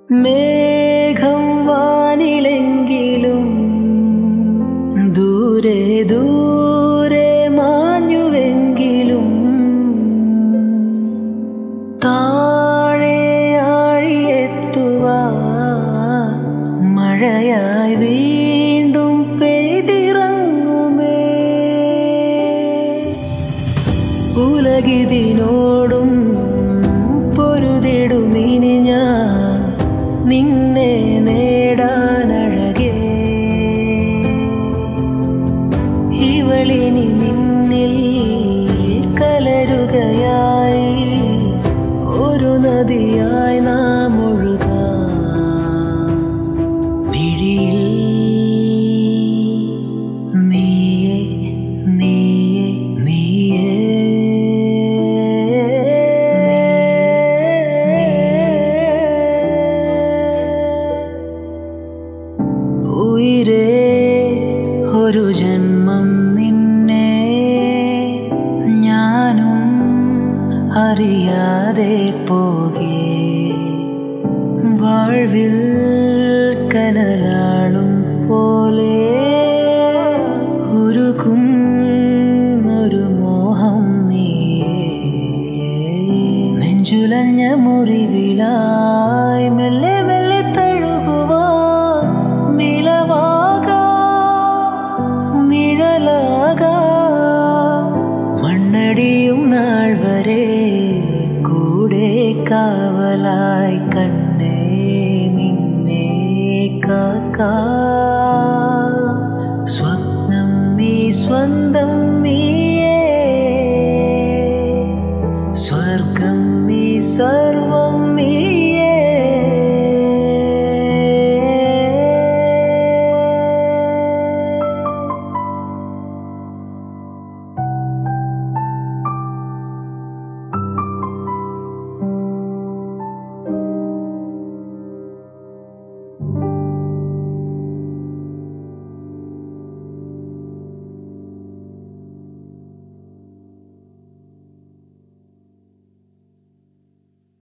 മേഘം വാനിലെങ്കിലും ദൂരെ ദൂരെ മാഞ്ഞുവെങ്കിലും താഴെ ആഴിയെത്തുവാ മഴയായി വീണ്ടും പെയ്തിറങ്ങുമേ ഉലകിതിനോടും പൊരുതിടുമിനി ഞാൻ നിന്നെ നേടാനഴകേ ഇവളിനി നിന്നിൽ കലരുകയായി ഒരു നദിയായി നാം ഒഴുകാം മിഴിയിൽ നീയേ നീയേ നീയേ ഉയരേ ഒരു ജന്മം നിന്നെ ഞാനും അറിയാതെ പോകേ വാഴ്വിൽ കനലാളും പോലെ ഉരുകും ഒരു മോഹം നീയേ നെഞ്ചുലഞ്ഞ മുറിവിലായി മെല്ലെ മെല്ലെ തഴുകുവാൻ നിലവാകാ നിഴലാകാ മണ്ണടിയും നാൾ വരെ കൂടെ കാവലായി കണ്ണേ നിന്നെ കാക്കാ